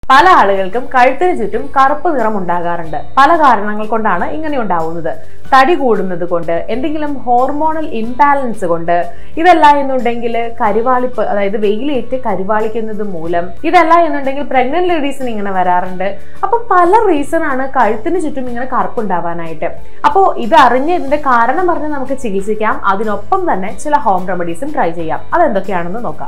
പല ആളുകൾക്കും കഴുത്തിന് ചുറ്റും കറുപ്പ് നിറം ഉണ്ടാകാറുണ്ട് പല കാരണങ്ങൾ കൊണ്ടാണ് ഇങ്ങനെ ഉണ്ടാവുന്നത് തടി കൂടുന്നത് കൊണ്ട് എന്തെങ്കിലും ഹോർമോണൽ ഇംബാലൻസ് കൊണ്ട് ഇതല്ല എന്നുണ്ടെങ്കിൽ കരിവാളിപ്പ് അതായത് വെയിലേറ്റ് കരിവാളിക്കുന്നത് മൂലം ഇതല്ല എന്നുണ്ടെങ്കിൽ പ്രഗ്നന്റ് ലേഡീസിന് ഇങ്ങനെ വരാറുണ്ട് അപ്പൊ പല റീസൺ ആണ് കഴുത്തിന് ചുറ്റും ഇങ്ങനെ കറുപ്പുണ്ടാവാനായിട്ട് അപ്പോൾ ഇത് അറിഞ്ഞ് ഇതിന്റെ കാരണം പറഞ്ഞ് നമുക്ക് ചികിത്സിക്കാം അതിനൊപ്പം തന്നെ ചില ഹോം റെമഡീസും ട്രൈ ചെയ്യാം അതെന്തൊക്കെയാണെന്ന് നോക്കാം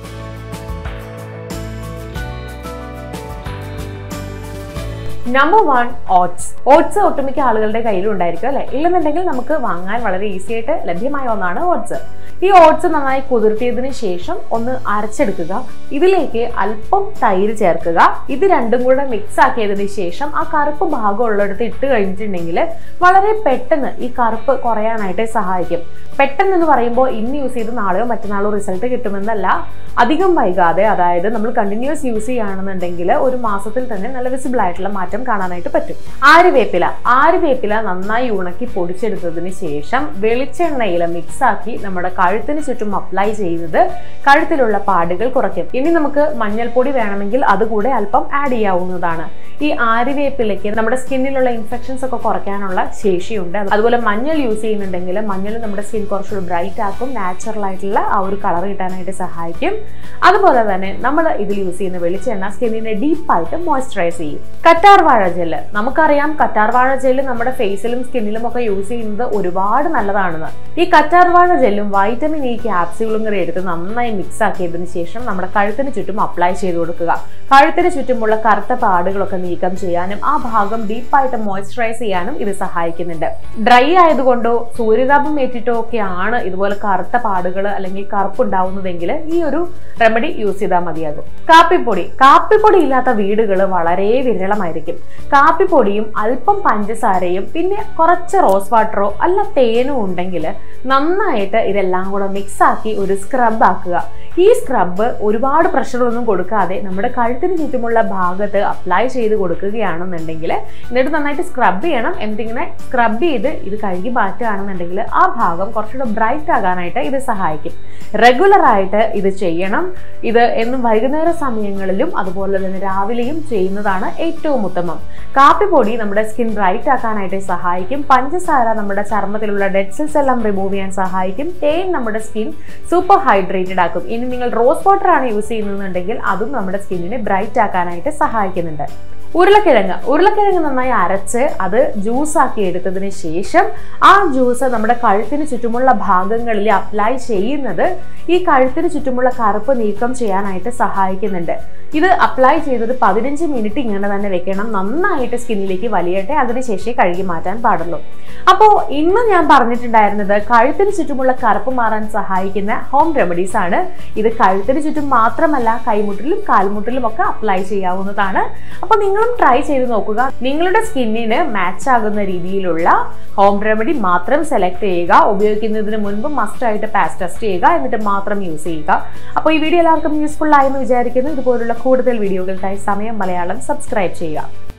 നമ്പർ വൺ ഓട്സ് ഓട്സ് ഒട്ടുമിക്ക ആളുകളുടെ കയ്യിലും ഉണ്ടായിരിക്കും അല്ലെ ഇല്ലെന്നുണ്ടെങ്കിൽ നമുക്ക് വാങ്ങാൻ വളരെ ഈസി ആയിട്ട് ലഭ്യമായ ഒന്നാണ് ഓട്സ് ഈ ഓട്സ് നന്നായി കുതിർത്തിയതിന് ശേഷം ഒന്ന് അരച്ചെടുക്കുക ഇതിലേക്ക് അല്പം തൈര് ചേർക്കുക ഇത് രണ്ടും കൂടെ മിക്സ് ആക്കിയതിന് ശേഷം ആ കറുപ്പ് ഭാഗം ഉള്ളിടത്ത് ഇട്ട് കഴിഞ്ഞിട്ടുണ്ടെങ്കിൽ വളരെ പെട്ടെന്ന് ഈ കറുപ്പ് കുറയാനായിട്ട് സഹായിക്കും പെട്ടെന്ന് എന്ന് പറയുമ്പോൾ ഇന്ന് യൂസ് ചെയ്ത് നാളെയോ മറ്റന്നാളോ റിസൾട്ട് കിട്ടുമെന്നല്ല അധികം വൈകാതെ അതായത് നമ്മൾ കണ്ടിന്യൂസ് യൂസ് ചെയ്യുകയാണെന്നുണ്ടെങ്കിൽ ഒരു മാസത്തിൽ തന്നെ നല്ല വിസിബിൾ ആയിട്ടുള്ള മാറ്റം കാണാനായിട്ട് പറ്റും ആര്യവേപ്പില ആര്യവേപ്പില നന്നായി ഉണക്കി പൊടിച്ചെടുത്തതിന് ശേഷം വെളിച്ചെണ്ണയിൽ മിക്സ് ആക്കി നമ്മുടെ കഴുത്തിന് ചുറ്റും അപ്ലൈ ചെയ്യുന്നത് കഴുത്തിലുള്ള പാടുകൾ കുറയ്ക്കും ഇനി നമുക്ക് മഞ്ഞൾപ്പൊടി വേണമെങ്കിൽ അതുകൂടെ അല്പം ആഡ് ചെയ്യാവുന്നതാണ് ഈ ആര്യവേപ്പിലയ്ക്ക് നമ്മുടെ സ്കിന്നിലുള്ള ഇൻഫെക്ഷൻസ് ഒക്കെ കുറയ്ക്കാനുള്ള ശേഷിയുണ്ട് അതുപോലെ മഞ്ഞൾ യൂസ് ചെയ്യുന്നുണ്ടെങ്കിൽ മഞ്ഞൾ നമ്മുടെ സ്കിൻ കുറച്ചുകൂടി ബ്രൈറ്റ് ആക്കും നാച്ചുറൽ ആയിട്ടുള്ള ആ ഒരു കളർ കിട്ടാനായിട്ട് സഹായിക്കും അതുപോലെ തന്നെ നമ്മൾ ഇതിൽ യൂസ് ചെയ്യുന്ന വെളിച്ചെണ്ണ സ്കിന്നിനെ ഡീപ്പായിട്ട് മോയ്സ്ചറൈസ് ചെയ്യും കറ്റാർ വാഴ ജെല്ല് നമുക്കറിയാം കറ്റാർ വാഴ ജെല്ല് നമ്മുടെ ഫേസിലും സ്കിന്നിലും ഒക്കെ യൂസ് ചെയ്യുന്നത് ഒരുപാട് നല്ലതാണെന്ന് ഈ കറ്റാർ വാഴ ജെല്ലും വൈറ്റമിൻ ഇ ക്യാപ്സ്യൂളും കൂടെ എടുത്ത് നന്നായി മിക്സ് ആക്കിയതിനു ശേഷം നമ്മുടെ കഴുത്തിന് ചുറ്റും അപ്ലൈ ചെയ്ത് കൊടുക്കുക കഴുത്തിന് ചുറ്റുമുള്ള കറുത്ത പാടുകളൊക്കെ നീക്കം ചെയ്യാനും ആ ഭാഗം ഡീപ്പായിട്ട് മോയ്സ്ചറൈസ് ചെയ്യാനും ഇത് സഹായിക്കുന്നുണ്ട് ഡ്രൈ ആയതുകൊണ്ടോ സൂര്യതാപം ഏറ്റിട്ടോ ഒക്കെയാണ് ഇതുപോലെ കറുത്ത പാടുകൾ അല്ലെങ്കിൽ കറുപ്പ് ഉണ്ടാവുന്നതെങ്കിൽ ഈ ഒരു റെമഡി യൂസ് ചെയ്താൽ മതിയാകും കാപ്പിപ്പൊടി കാപ്പിപ്പൊടി ഇല്ലാത്ത വീടുകൾ വളരെ വിരളമായിരിക്കും കാപ്പിപ്പൊടിയും അല്പം പഞ്ചസാരയും പിന്നെ കുറച്ച് റോസ് വാട്ടറോ അല്ല തേനും ഉണ്ടെങ്കിൽ നന്നായിട്ട് ഇതെല്ലാം കൂടെ മിക്സ് ആക്കി ഒരു സ്ക്രബ് ആക്കുക ഈ സ്ക്രബ് ഒരുപാട് പ്രഷറൊന്നും കൊടുക്കാതെ നമ്മുടെ കഴുത്തിന് ചുറ്റുമുള്ള ഭാഗത്ത് അപ്ലൈ ചെയ്ത് കൊടുക്കുകയാണെന്നുണ്ടെങ്കിൽ എന്നിട്ട് നന്നായിട്ട് സ്ക്രബ് ചെയ്യണം എന്തിങ്ങനെ സ്ക്രബ് ചെയ്ത് ഇത് കഴുകി മാറ്റുകയാണെന്നുണ്ടെങ്കിൽ ആ ഭാഗം കുറച്ചുകൂടെ ബ്രൈറ്റ് ആകാനായിട്ട് ഇത് സഹായിക്കും റെഗുലർ ആയിട്ട് ഇത് ചെയ്യണം ഇത് എന്നും വൈകുന്നേര സമയങ്ങളിലും അതുപോലെ തന്നെ രാവിലെയും ചെയ്യുന്നതാണ് ഏറ്റവും ഉത്തമം കാപ്പിപ്പൊടി നമ്മുടെ സ്കിൻ ബ്രൈറ്റ് ആക്കാനായിട്ട് സഹായിക്കും പഞ്ചസാര നമ്മുടെ ചർമ്മത്തിലുള്ള ഡെഡ് സെൽസ് എല്ലാം റിമൂവ് ചെയ്യാൻ സഹായിക്കും തേൻ നമ്മുടെ സ്കിൻ സൂപ്പർ ഹൈഡ്രേറ്റഡ് ആക്കും ഇനി നിങ്ങൾ റോസ് വാട്ടർ ആണ് യൂസ് ചെയ്യുന്നതെന്നുണ്ടെങ്കിൽ അതും നമ്മുടെ സ്കിന്നിനെ ബ്രൈറ്റ് ആക്കാനായിട്ട് സഹായിക്കുന്നുണ്ട് ഉരുളക്കിഴങ്ങ് ഉരുളക്കിഴങ്ങ് നന്നായി അരച്ച് അത് ജ്യൂസ് ആക്കി എടുത്തതിന് ശേഷം ആ ജ്യൂസ് നമ്മുടെ കഴുത്തിന് ചുറ്റുമുള്ള ഭാഗങ്ങളിൽ അപ്ലൈ ചെയ്യുന്നത് ഈ കഴുത്തിന് ചുറ്റുമുള്ള കറുപ്പ് നീക്കം ചെയ്യാനായിട്ട് സഹായിക്കുന്നുണ്ട് ഇത് അപ്ലൈ ചെയ്തത് പതിനഞ്ച് മിനിറ്റ് ഇങ്ങനെ തന്നെ വെക്കണം നന്നായിട്ട് സ്കിന്നിലേക്ക് വലിയട്ടെ അതിനുശേഷം കഴുകി മാറ്റാൻ പാടുള്ളൂ അപ്പോൾ ഇന്ന് ഞാൻ പറഞ്ഞിട്ടുണ്ടായിരുന്നത് കഴുത്തിന് ചുറ്റുമുള്ള കറുപ്പ് മാറാൻ സഹായിക്കുന്ന ഹോം റെമഡീസ് ആണ് ഇത് കഴുത്തിന് ചുറ്റും മാത്രമല്ല കൈമുട്ടിലും കാൽമുട്ടിലും ഒക്കെ അപ്ലൈ ചെയ്യാവുന്നതാണ് അപ്പോൾ നിങ്ങളും ട്രൈ ചെയ്ത് നോക്കുക നിങ്ങളുടെ സ്കിന്നിന് മാച്ച് ആകുന്ന രീതിയിലുള്ള ഹോം റെമഡി മാത്രം സെലക്ട് ചെയ്യുക ഉപയോഗിക്കുന്നതിന് മുൻപ് മസ്റ്റ് ആയിട്ട് പാസ് ടെസ്റ്റ് ചെയ്യുക എന്നിട്ട് മാത്രം യൂസ് ചെയ്യുക അപ്പോൾ ഈ വീഡിയോ എല്ലാവർക്കും യൂസ്ഫുൾ ആയെന്ന് വിചാരിക്കുന്നു ഇതുപോലുള്ള കൂടുതൽ വീഡിയോകൾക്കായി സമയം മലയാളം സബ്സ്ക്രൈബ് ചെയ്യുക